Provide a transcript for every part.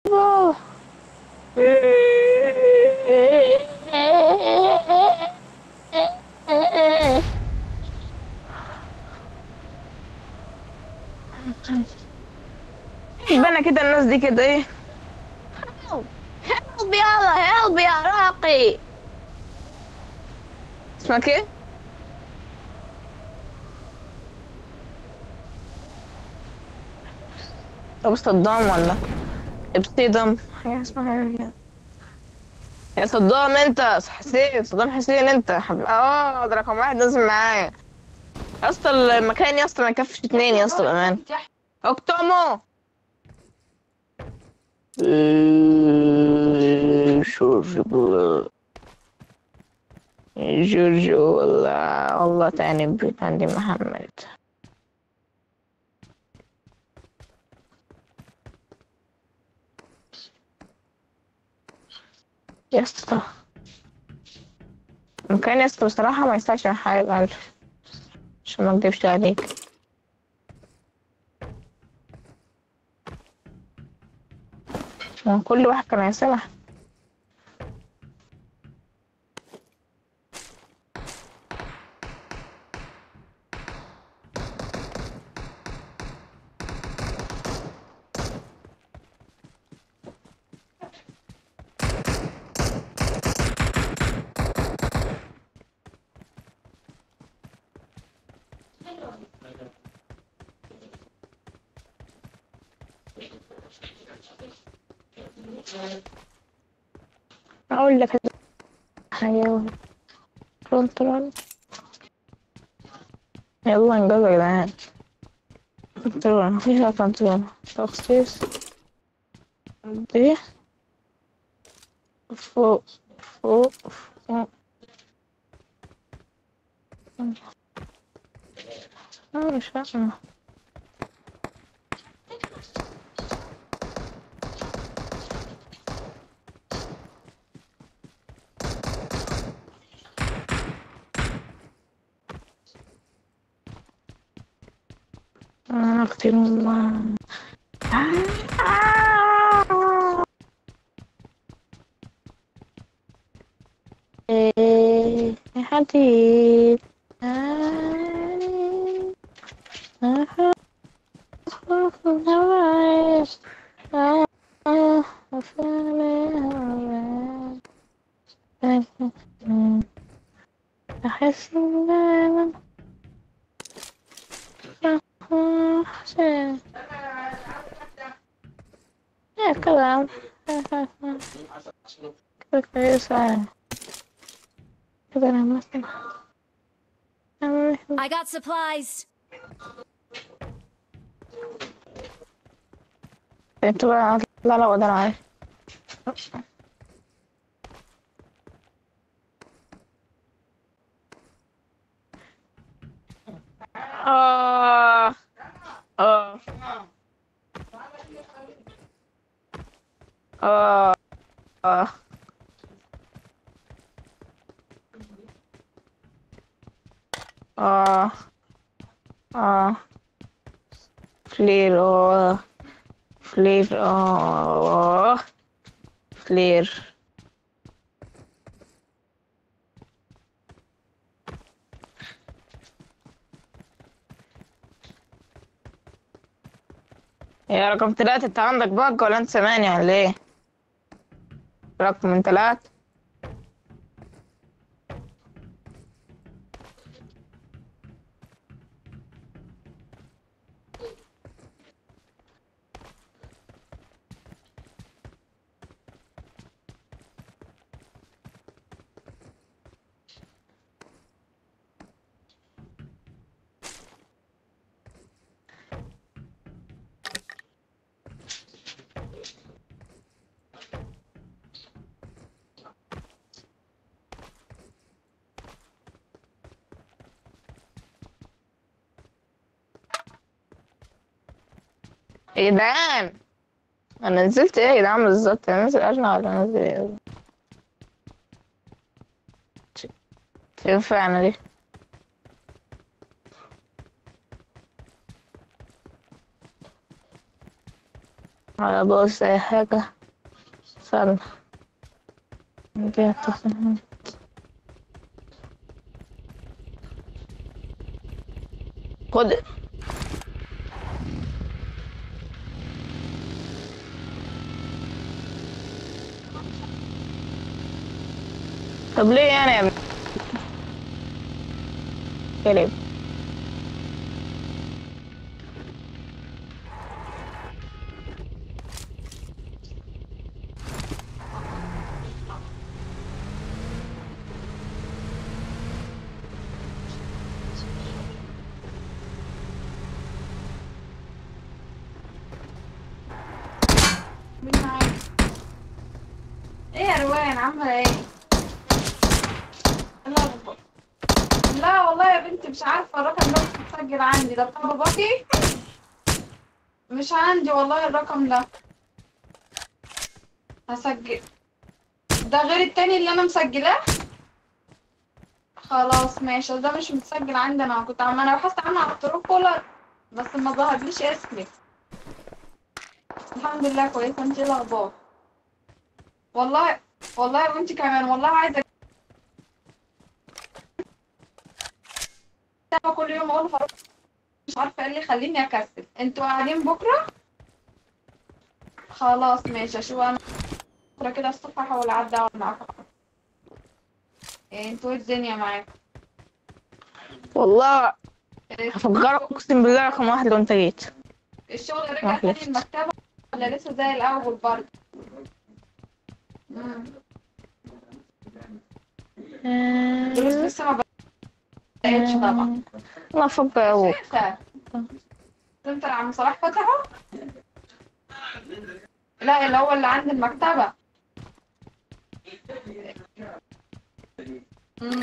بابا يبقى كده الناس دي كده ايه هلب يلا هلب يا راقي اسمك ايه؟ طب صدام ولا ابتدم حاجة اسمها كده يا صدام انت حسين صدام حسين انت حب... اه ده رقم واحد لازم معايا يا اسطى المكان يا اسطى ما يكفش اتنين يا اسطى بامان اكتمو جورجو جورجو والله والله تاني بيت عندي محمد يا اسطى المكان يا اسطى بصراحة ما يستاهلش حاجة عارف عشان ما اكدبش عليك عشان كل واحد كان هيسمح اقول لك حاجة كنترول يلا انجز يا جدعان كنترول مفيش غير كنترول تخصيص دي فوق فوق فوق انا مش فاهمة انا اقتل الله إيه يا حبيب أحس إن أحسن يا كلام كده كويسة كده أنا مثلا I got supplies. انتوا بقى لا لا وده انا عارف آه آه آه آه آه آه فلير آه فلير آه فلير يا رقم ثلاثة انت عندك باك ولا انت سامعني ولا ايه؟ رقم من ثلاثة يا جدعان انا نزلت ايه يا جدعان بالظبط انا نازل اجنع ولا نازل ايه تنفع انا دي على بص اي حاجة استنى دي هتصل. خد طب ليه يعني يا ابني كلب مين معاك؟ ايه يا روان عاملة ايه؟ لا لا والله يا بنتي مش عارفة الرقم ده مش متسجل عندي ده بتاع باباكي؟ مش عندي والله الرقم ده هسجل ده غير التاني اللي انا مسجلاه خلاص ماشي ده مش متسجل عندي انا كنت عمالة بحثت عنه على الترو كولر بس ما ظهرليش اسمك الحمد لله كويسة انتي ايه الاخبار والله والله وانتي كمان والله عايزة أتابع كل يوم اقول هروح مش عارفة ايه اللي يخليني اكسل انتوا قاعدين بكرة خلاص ماشي اشوف انا بكرة كده الصبح احاول اعدي اقعد معاكم إيه انتوا ايه الدنيا معاكم والله إيه، هفجرك اقسم بالله رقم واحد لو انت جيت الشغل رجع واحد. تاني المكتبة ولا لسه زي الاول برضه مم. دروس لسه ما بدأتش طبعا الله افجر ابوك شايفة سنتر عم صلاح فتحه لا اللي هو اللي عند المكتبة مم.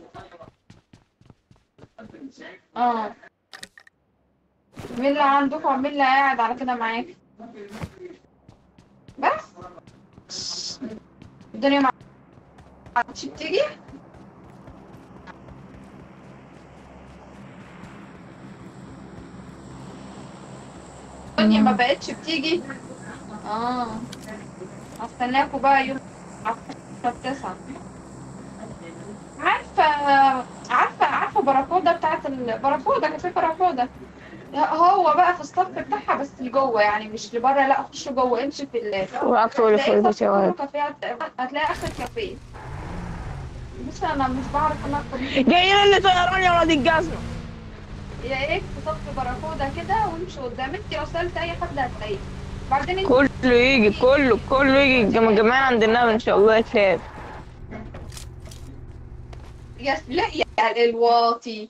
اه مين اللي عندكم ومين اللي قاعد على كده معاك بس الدنيا ما عادش بتيجي الدنيا ما بقتش بتيجي اه استناكوا بقى يوم التسعة عارفة عارفة عارفة باراكودا بتاعت الباراكودا كافيه باراكودا هو بقى في الصف بتاعها بس لجوه يعني مش لبره لا خش جوه امشي في ال واكتب اللي فوق هتلاقي البيت صف يا كله واد كافيه هت- هتلاقي اخر كافيه بس انا مش بعرف انا أدخل. جايين لي طيران يا ولاد الجزمة يا ايه في صف باراكودا كده وامشي قدام انت لو سالت اي حد هتلاقيه بعدين انت كله يجي كله كله يجي جم- جماعة عند النبي ان شاء الله يتشاف يا لا يا الواطي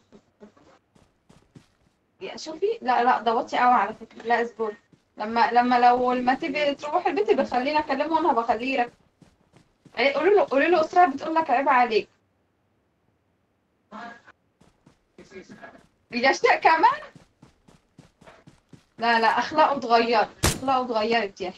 يا شوفي لا لا ده واطي قوي على فكره لا اصبر لما لما لو لما تيجي تروح البيت بخليني اكلمه وانا بخليه يركز إيه، قولي له قولي له اسراء بتقول لك عيب عليك يشتاق كمان لا لا اخلاقه اتغيرت اخلاقه اتغيرت يا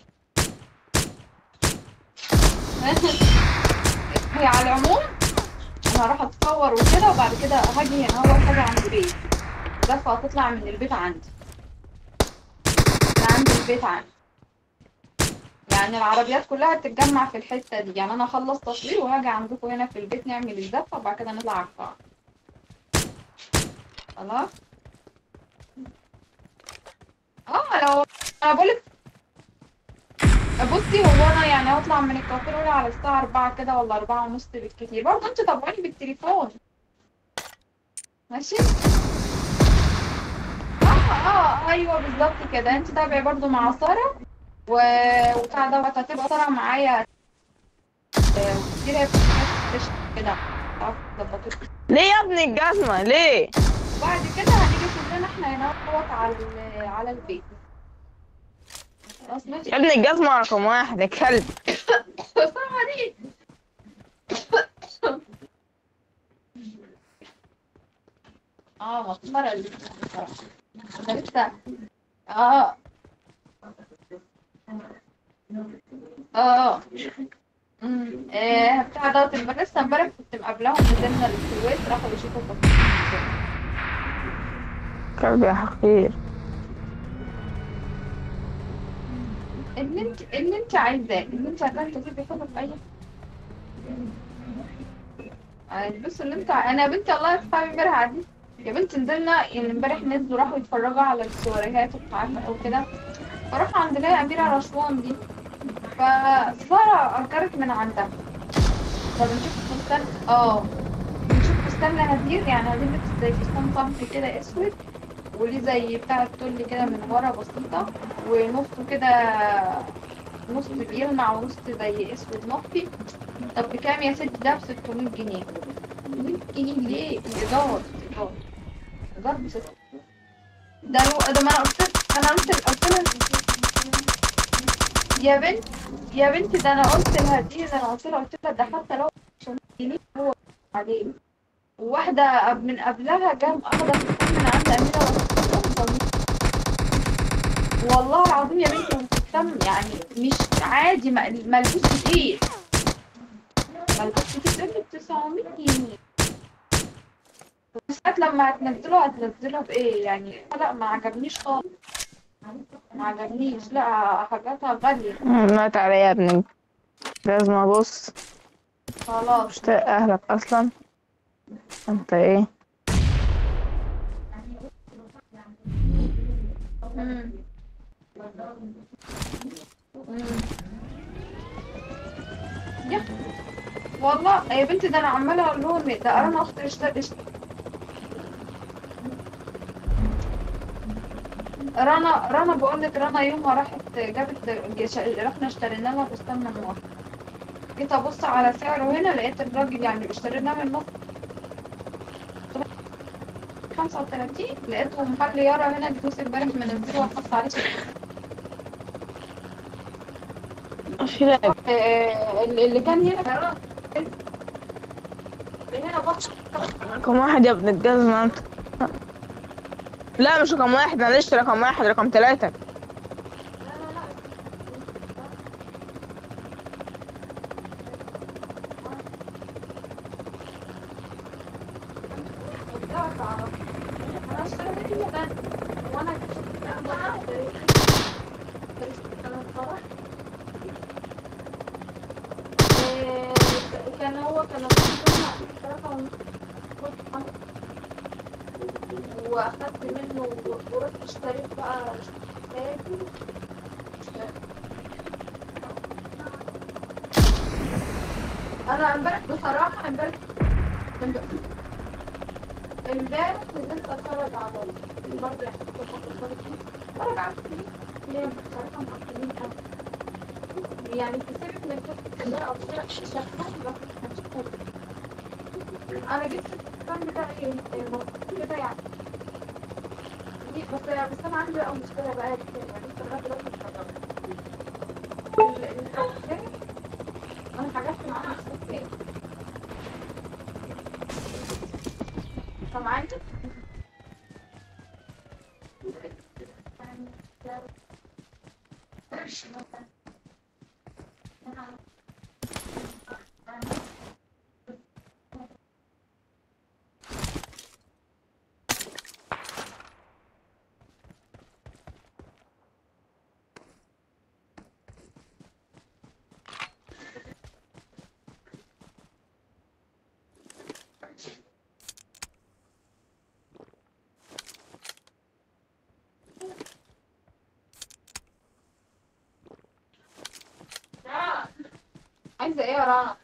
اخي هي على العموم انا هروح اتصور وكده وبعد كده هاجي هنا اول حاجه عند البيت دفعه هتطلع من البيت عندي من عند البيت عندي يعني العربيات كلها تتجمع في الحته دي يعني انا اخلص تصوير وهاجي عندكم هنا في البيت نعمل الزفه وبعد كده نطلع على القاعه خلاص اه لو انا بقولك بصي هو انا يعني هطلع من الكافيه الأولى على الساعة أربعة كده ولا أربعة ونص بالكتير برضه انت طبعاني بالتليفون ماشي اه اه ايوه بالظبط كده انت تابعي برضه مع سارة و... وبتاع دوت هتبقى سارة معايا آه، كتير هي بتشتغل كده تعرف تظبطي. ليه يا ابني الجزمة ليه وبعد كده هنيجي كلنا احنا هنا نقعد على ال- على البيت خلاص ماشي يا ابني الجزمة رقم واحد يا كلب سامعة دي اه مسخرة اللي بصراحة انا لسه اه اه امم ايه بتاع دوت امبارح لسه امبارح كنت مقابلاهم نزلنا السويس راحوا يشوفوا التصوير كلب يا حقير اللي انت اللي انت عايزاه اللي انت عايزاه انت تبقي حلو في اي البس اللي انت انا يا بنتي الله يصحابي امبارح قاعدين يا بنتي نزلنا يعني امبارح نزلوا راحوا يتفرجوا على السوريهات ومش عارفه وكده فراحوا عند اللي هي اميره رشوان دي فساره اجرت من عندها فبنشوف فستان اه بنشوف فستان لهدير يعني هدير لبس زي فستان صبي كده اسود وليه زي بتاع التل كده من ورا بسيطة ونصه كده نص بيلمع ونص زي اسود مخفي طب بكام يا ست ده ب 600 جنيه 600 جنيه ليه؟ ايجار ايجار ايجار ب 600 ده لو ده ما انا قلت انا قلت قلت لها يا بنت يا بنت ده انا قلت لها دي ده انا قلت لها قلت لها ده حتى لو 500 جنيه هو عليه وواحدة قب- من قبلها جاب أخدة فستان من عند أميرة رشوان والله العظيم يا بنتي الفستان يعني مش عادي ما- ملبوس كتير ملبوس كتير تقول لي 900 جنيه ساعات لما هتنزله هتنزله بإيه يعني لا ما عجبنيش خالص ما عجبنيش لا حاجاتها غالية ما تعالى يا ابني لازم ابص خلاص مش طايق اهلك اصلا انت ايه مم. مم. يا والله يا بنتي ده انا عماله اقول لهم ده انا اختي اشتري رنا رنا بقول لك رنا يوم ما راحت جابت جش- رحنا اشترينا لها فستان من مصر جيت ابص على سعره هنا لقيت الراجل يعني اشتريناه من مصر 35 لقيته محل يارا هنا الفلوس امبارح منزله وحط عليه في لعب آه، اللي كان هنا هنا بص رقم واحد يا ابن الجزمة انت لا مش رقم واحد معلش رقم واحد رقم ثلاثة انا اشتريت هنا ده وانا آه، كان هو كان ثلاثة ونص واخدت منه ورحت اشتريت بقى اشتريت انا امبارح بصراحة امبارح امبارح نزلت اتفرج على برضه يعني كنت بفكر اتفرج على الفيلم ليه بصراحة معقدين قوي يعني تسيبك من فكرة اللي او شغال انا جبت الفستان بتاعي المفروض كده يعني دي- بس بس انا عندي بقى مشكلة بقى كتير يعني لسه لغاية دلوقتي مش هجرب. ال- الفستان انا حجزت معاه فستان سامعاني؟ عايزة ايه يا رنا؟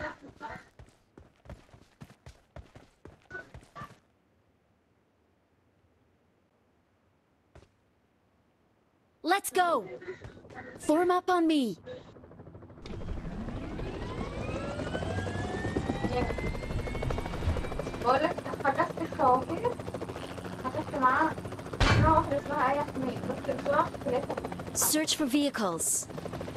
Let's go! Form up on me. بقولك حجزت الكوافير حجزت معاه اسمها واحدة اسمها آية حميد بس بسرعة لقيتها Search for vehicles.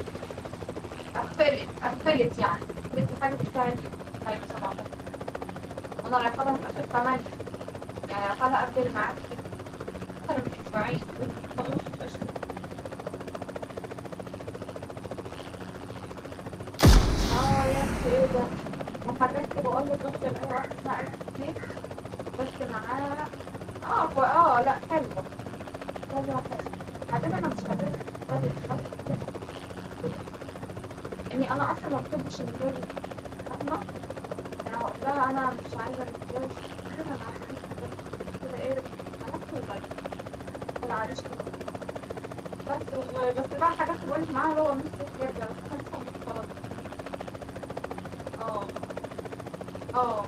قفلت قفلت يعني لقيت حاجة بتاعت طيب 17 وانا رايحة في اخر 8 يعني رايحة اقفل معاك اكتر من اسبوعين اه يا اختي ايه ده وحجزت بقول لك رحت الاقي واحدة اسمها آية حميد بس معاها اه ف- اه لا حلوة حلوة حلوة عادة انا مش حاجزة اني انا اصلا ما بحبش الرجال فاهمه انا هقول لها انا مش عايزه الرجال كده انا عايزة كده ايه هنفس الغير العريش كده بس و- بس بقى حاجات كويس معاها اللي هو نص الحجاب ده بس كان صعب خلاص اه اه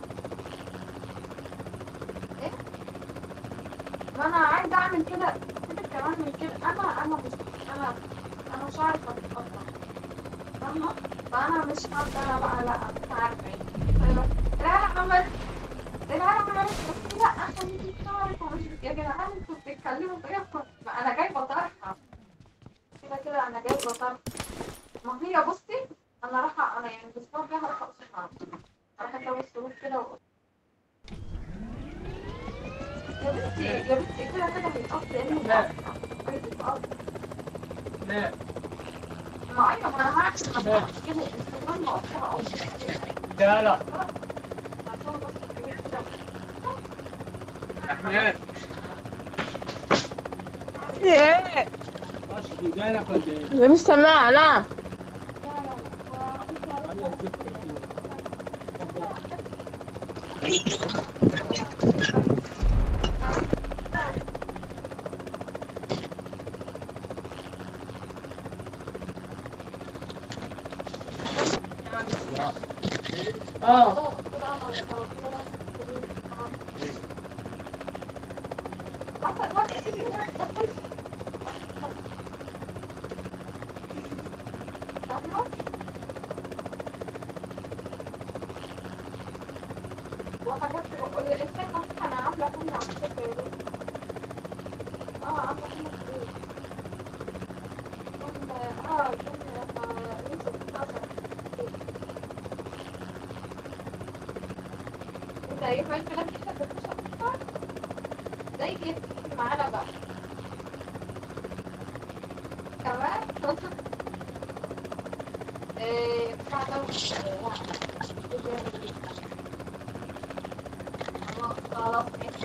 ايه ما انا عايزه اعمل كده كده كمان من كده انا انا مش انا انا مش عارفه اتقطع فاهمه فانا مش هقدر بقى لا مش عارفه يعني لا لا محمد لا لا محمد بس لا خليكي تعرف يا جدعان انتوا بتتكلموا بطريقه ما انا جايبه طرحه كده كده انا جايبه طرحه ما هي بصي انا رايحه انا يعني الاسبوع الجاي هروح اقصر رايحه اسوي السلوك كده و... يا بنتي يا بنتي كده كده هيتقص لانه هيتقص لا ما ايوه ما انا هعمل ما بعملش كده الانستجرام مقصره او لا لا عشان بس الحاجات كده احمد ايه مش جايلك ولا ايه؟ ده مش سامع لا اه وحاجات الفكرة انا عاملة كل على الفكرة دي اه عاملة كل حاجة اه كل يوسف 12 انت ايه فاهم كلام كده بتخش زي كده معانا بقى كمان ايه بتاع ده خلاص خلاص ماشي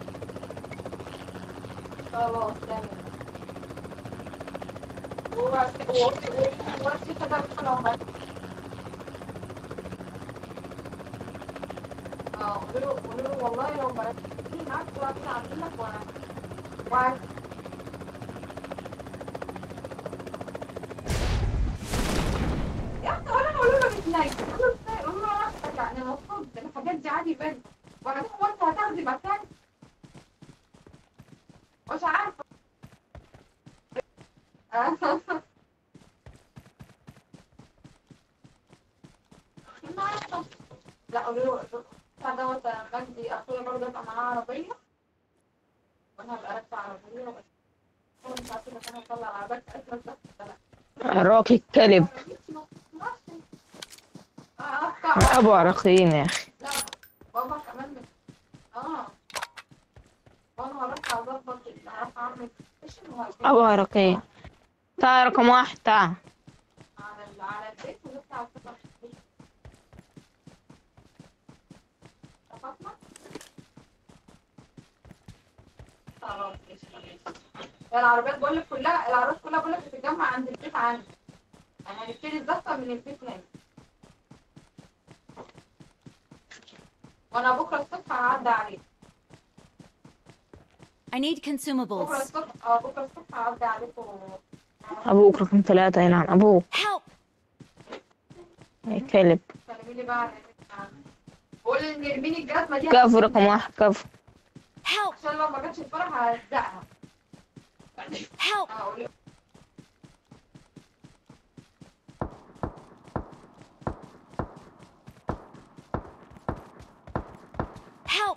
خلاص تمام هو هو هو كده بتكلم اه قولوا له قولوا له والله لو ما ركزتي معاك وقت عاملين لك وانا وعارف يا اخي ولا قولوا له بتنايم قولوا له ازاي قولوا له نفسك يعني المفروض الحاجات دي عادي بان وبعدين هو انت هتاخدي مكان مش عارفه لا قولوا له بتاع دوت مجدي اخويا برضه يبقى معاه عربيه وانا هبقى راكبه عربيه وبس هو مش عارفه اذا كان هيطلع العربيه بتاعتنا بس ولا لا راكي الكلب اه ابو عراقيين يا اخي لا بابا كمان من... اه وانا هروح اظبط اللي هروح اعمل ايش المهاجمين ابو عراقيين تعال رقم واحد تعال على ال- على البيت ونطلع السفر في البيت اتفقنا؟ خلاص ماشي ماشي. العربيات بقول لك كلها العربيات كلها بقول لك بتتجمع عند البيت عندي يعني هنبتدي الزفه من البيت هنا وانا بكره الصبح هعدي عليك I need بكره consumables. الصبح اه بكره الصبح هعدي عليكم ابوك رقم ثلاثة ينام ابوك Help! يا كلب سلمي لي بقى على البيت. قول ان ارميني الجزمه دي كفو رقم واحد كفو Help! عشان لو ما جاتش الفرح هلزقها Help! هقول Help!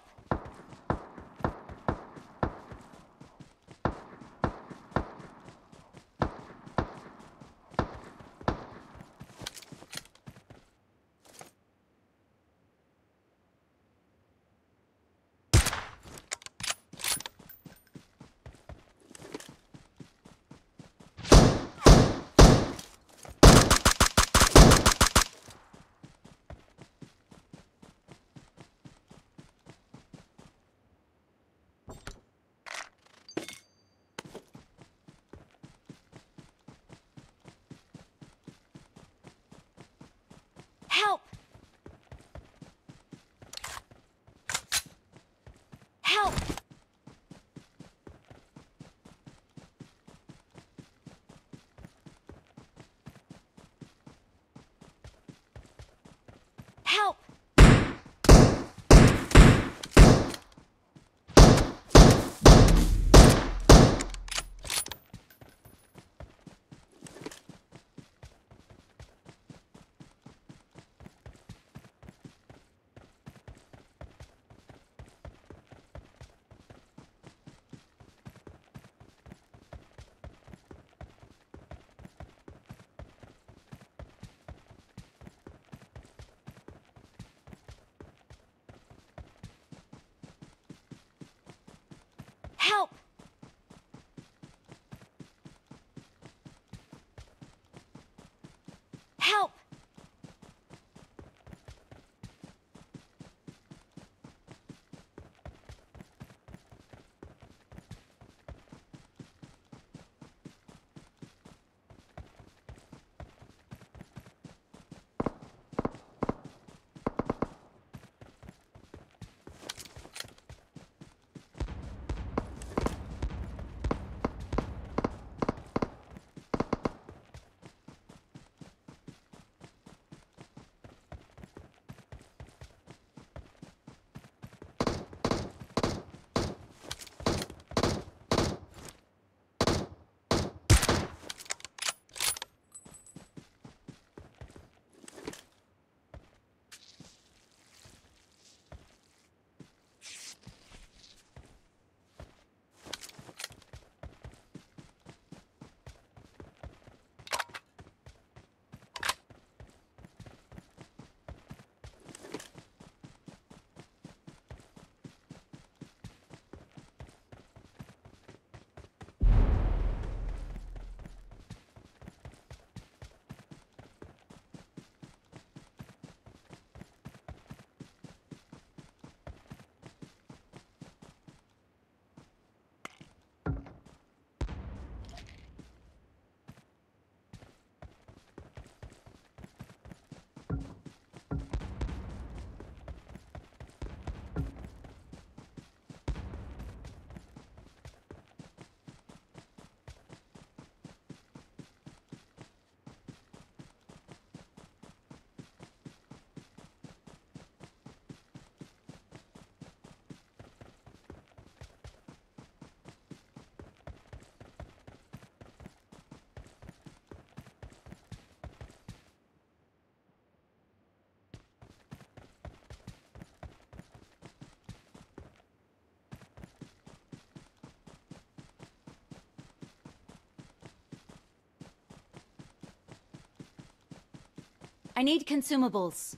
I need consumables.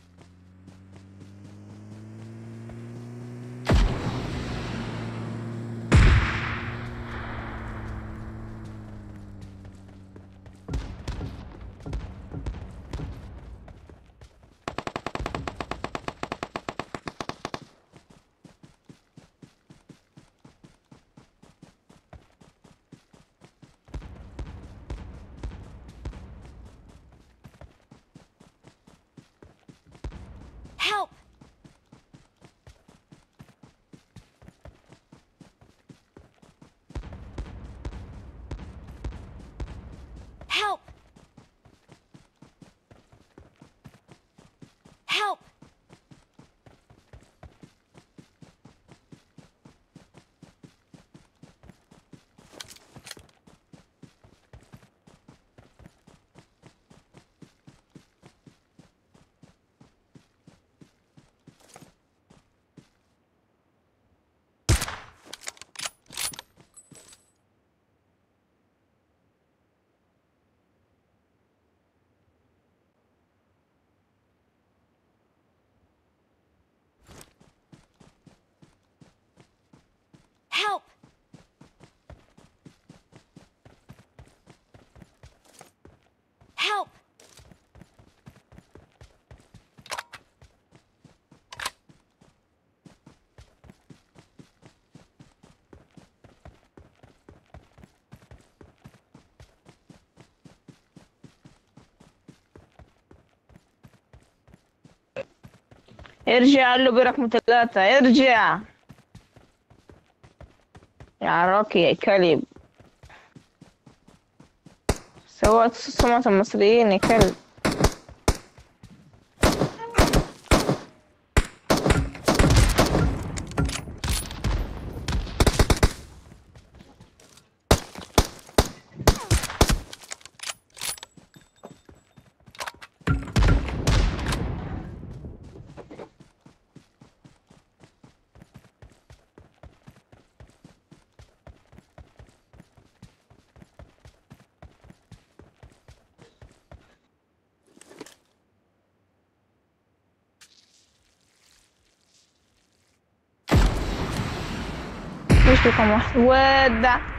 Help! Help! Help! Help! Help! ارجع قال له برقم ثلاثة ارجع يا عراقي يا كلب سوت سمعة المصريين يا كلب مش رقم واحد ودع